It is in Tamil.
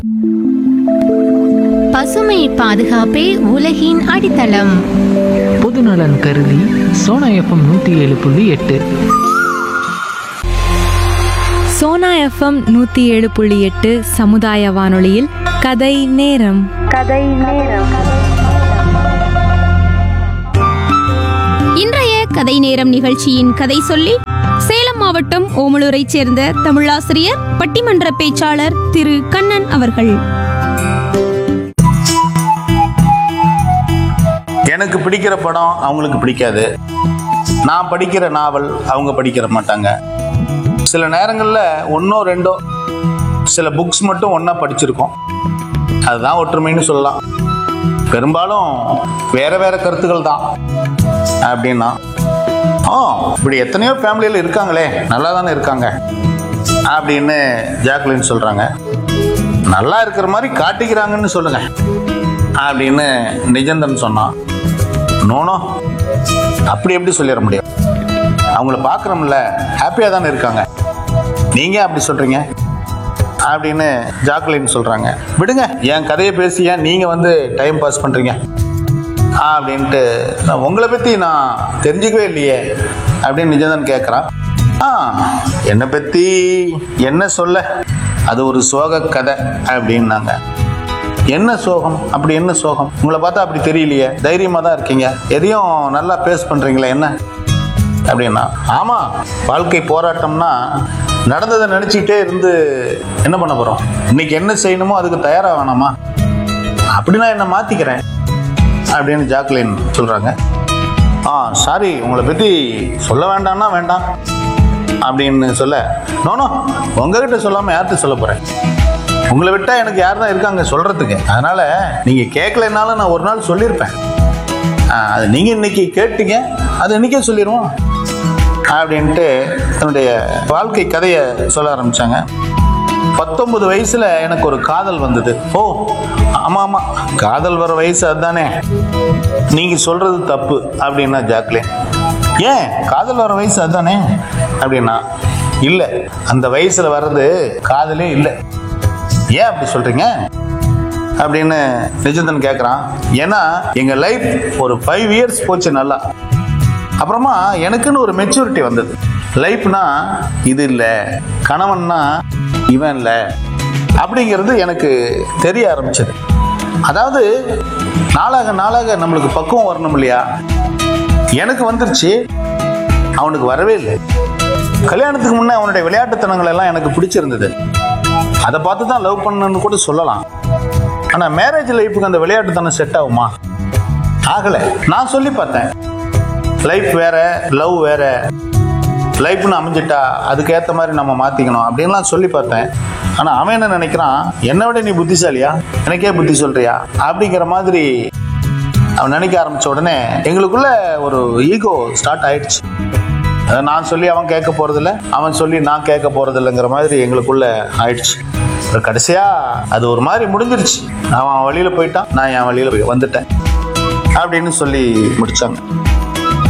பசுமை பாதுகாப்பே உலகின் அடித்தளம் பொதுநலன் கருதி சோனா எஃப்எம் நூற்றி ஏழு புள்ளி எட்டு சோனா எஃப்எம் நூற்றி ஏழு புள்ளி எட்டு சமுதாய வானொலியில் கதை நேரம் இன்றைய கதை நேரம் நிகழ்ச்சியின் கதை சொல்லி சேலம் மாவட்டம் ஓமலூரைச் சேர்ந்த தமிழாசிரியர் பட்டிமன்ற பேச்சாளர் திரு கண்ணன் அவர்கள் எனக்கு பிடிக்கிற படம் அவங்களுக்கு பிடிக்காது நான் படிக்கிற நாவல் அவங்க படிக்கிற மாட்டாங்க சில நேரங்களில் ஒன்றோ ரெண்டோ சில புக்ஸ் மட்டும் ஒன்றா படிச்சிருக்கோம் அதுதான் ஒற்றுமைன்னு சொல்லலாம் பெரும்பாலும் வேற வேற கருத்துக்கள் தான் அப்படின்னா ஆ இப்படி எத்தனையோ ஃபேமிலியில் இருக்காங்களே நல்லா தானே இருக்காங்க அப்படின்னு ஜாக்லின் சொல்கிறாங்க நல்லா இருக்கிற மாதிரி காட்டிக்கிறாங்கன்னு சொல்லுங்க அப்படின்னு நிஜந்தன் சொன்னான் நோனோ அப்படி எப்படி சொல்லிட முடியும் அவங்கள பார்க்குறோம்ல ஹாப்பியாக தானே இருக்காங்க நீங்கள் அப்படி சொல்கிறீங்க அப்படின்னு ஜாக்லின் சொல்கிறாங்க விடுங்க என் கதையை பேசி ஏன் நீங்கள் வந்து டைம் பாஸ் பண்ணுறீங்க அப்படின்ட்டு நான் உங்களை பற்றி நான் தெரிஞ்சுக்கவே இல்லையே அப்படின்னு நிஜந்தன் கேட்குறான் ஆ என்னை பற்றி என்ன சொல்ல அது ஒரு சோக கதை அப்படின்னாங்க என்ன சோகம் அப்படி என்ன சோகம் உங்களை பார்த்தா அப்படி தெரியலையே தைரியமாக தான் இருக்கீங்க எதையும் நல்லா பேஸ் பண்ணுறீங்களே என்ன அப்படின்னா ஆமாம் வாழ்க்கை போராட்டம்னா நடந்ததை நினச்சிக்கிட்டே இருந்து என்ன பண்ண போகிறோம் இன்னைக்கு என்ன செய்யணுமோ அதுக்கு தயாராக வேணாமா அப்படி நான் என்னை மாற்றிக்கிறேன் அப்படின்னு ஜாக்லின் சொல்கிறாங்க ஆ சாரி உங்களை பற்றி சொல்ல வேண்டாம்னா வேண்டாம் அப்படின்னு சொல்ல நோனோ உங்ககிட்ட சொல்லாமல் யார்கிட்ட சொல்ல போகிறேன் உங்களை விட்டா எனக்கு யார் தான் இருக்காங்க சொல்றதுக்கு அதனால நீங்க கேட்கலனாலும் நான் ஒரு நாள் சொல்லியிருப்பேன் ஆ, அது நீங்க இன்னைக்கு கேட்டீங்க அது இன்னைக்கே சொல்லிடுவோம் அப்படின்ட்டு தன்னுடைய வாழ்க்கை கதையை சொல்ல ஆரம்பிச்சாங்க பத்தொன்பது வயசுல எனக்கு ஒரு காதல் வந்தது ஓ ஆமா ஆமா காதல் வர வயசு அதுதானே நீங்க சொல்றது தப்பு அப்படின்னா ஜாக்லின் ஏன் காதல் வர வயசு அதுதானே அப்படின்னா இல்லை அந்த வயசுல வர்றது காதலே இல்லை ஏன் அப்படி சொல்றீங்க அப்படின்னு நிஜந்தன் கேட்குறான் ஏன்னா எங்க லைஃப் ஒரு ஃபைவ் இயர்ஸ் போச்சு நல்லா அப்புறமா எனக்குன்னு ஒரு மெச்சூரிட்டி வந்தது லைஃப்னா இது இல்லை கணவன்னா இவன் இல்லை அப்படிங்கிறது எனக்கு தெரிய ஆரம்பிச்சது அதாவது நாளாக நாளாக நம்மளுக்கு பக்குவம் வரணும் இல்லையா எனக்கு வந்துருச்சு அவனுக்கு வரவே இல்லை கல்யாணத்துக்கு முன்னே அவனுடைய விளையாட்டுத்தனங்கள் எல்லாம் எனக்கு பிடிச்சிருந்தது அதை பார்த்து தான் லவ் பண்ணணும்னு கூட சொல்லலாம் ஆனால் மேரேஜ் லைஃபுக்கு அந்த விளையாட்டுத்தனம் செட் ஆகுமா ஆகலை நான் சொல்லி பார்த்தேன் லைஃப் வேற லவ் வேற லைஃப்னு அமைஞ்சிட்டா அதுக்கேற்ற மாதிரி நம்ம மாற்றிக்கணும் அப்படின்லாம் சொல்லி பார்த்தேன் ஆனால் அவன் என்ன நினைக்கிறான் என்னை விட நீ புத்திசாலியா எனக்கே புத்தி சொல்றியா அப்படிங்கிற மாதிரி அவன் நினைக்க ஆரம்பிச்ச உடனே எங்களுக்குள்ள ஒரு ஈகோ ஸ்டார்ட் ஆயிடுச்சு அதை நான் சொல்லி அவன் கேட்க போறதில்ல அவன் சொல்லி நான் கேட்க போறதில்லைங்கிற மாதிரி எங்களுக்குள்ள ஆயிடுச்சு அப்புறம் கடைசியா அது ஒரு மாதிரி முடிஞ்சிருச்சு அவன் அவன் வழியில போயிட்டான் நான் என் வழியில போய் வந்துட்டேன் அப்படின்னு சொல்லி முடிச்சாங்க